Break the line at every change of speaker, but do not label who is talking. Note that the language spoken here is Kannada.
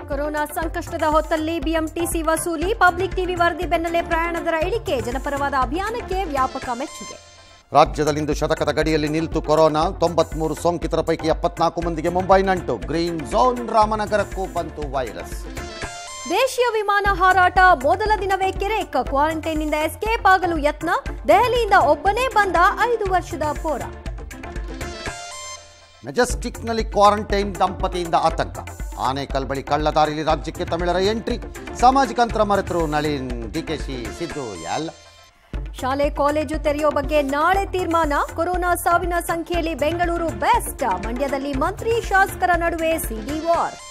ಕೊರೋನಾ ಸಂಕಷ್ಟದ ಹೊತ್ತಲ್ಲಿ ಬಿಎಂಟಿಸಿ ವಸೂಲಿ ಪಬ್ಲಿಕ್ ಟಿವಿ ವರದಿ ಬೆನ್ನಲ್ಲೇ ಪ್ರಯಾಣ ದರ ಇಳಿಕೆ ಜನಪರವಾದ ಅಭಿಯಾನಕ್ಕೆ ವ್ಯಾಪಕ ಮೆಚ್ಚುಗೆ
ರಾಜ್ಯದಲ್ಲಿಂದು ಶತಕದ ಗಡಿಯಲ್ಲಿ ನಿಲ್ತು ಕೊರೋನಾ ತೊಂಬತ್ಮೂರು ಸೋಂಕಿತರ ಪೈಕಿ ಎಪ್ಪತ್ನಾಲ್ಕು ಮಂದಿಗೆ ಮುಂಬೈ ನಂಟು ಗ್ರೀನ್ ಝೋನ್ ರಾಮನಗರಕ್ಕೂ ಬಂತು ವೈರಸ್
ದೇಶೀಯ ವಿಮಾನ ಹಾರಾಟ ಮೊದಲ ದಿನವೇ ಕೆರೆಕ್ ಕ್ವಾರಂಟೈನ್ನಿಂದ ಎಸ್ಕೇಪ್ ಆಗಲು ಯತ್ನ ದೆಹಲಿಯಿಂದ ಒಬ್ಬನೇ ಬಂದ ಐದು ವರ್ಷದ ಪೋರ
ಮೆಜೆಸ್ಟಿಕ್ನಲ್ಲಿ ಕ್ವಾರಂಟೈನ್ ದಂಪತಿಯಿಂದ ಆತಂಕ ಆನೇಕಲ್ ಬಳಿ ಕಳ್ಳದಾರಿಲಿ ರಾಜ್ಯಕ್ಕೆ ತಮಿಳರ ಎಂಟ್ರಿ ಸಾಮಾಜಿಕ ಅಂತರ ಮರೆತರು ನಳಿನ್ ಡಿಕೆಶಿ ಸಿದ್ದು ಎಲ್ಲ
ಶಾಲೆ ಕಾಲೇಜು ತೆರೆಯೋ ಬಗ್ಗೆ ನಾಳೆ ತೀರ್ಮಾನ ಕೊರೋನಾ ಸಾವಿನ ಸಂಖ್ಯೆಯಲ್ಲಿ ಬೆಂಗಳೂರು ಬೆಸ್ಟ್ ಮಂಡ್ಯದಲ್ಲಿ ಮಂತ್ರಿ ಶಾಸಕರ ನಡುವೆ ಸಿಡಿ ವಾರ್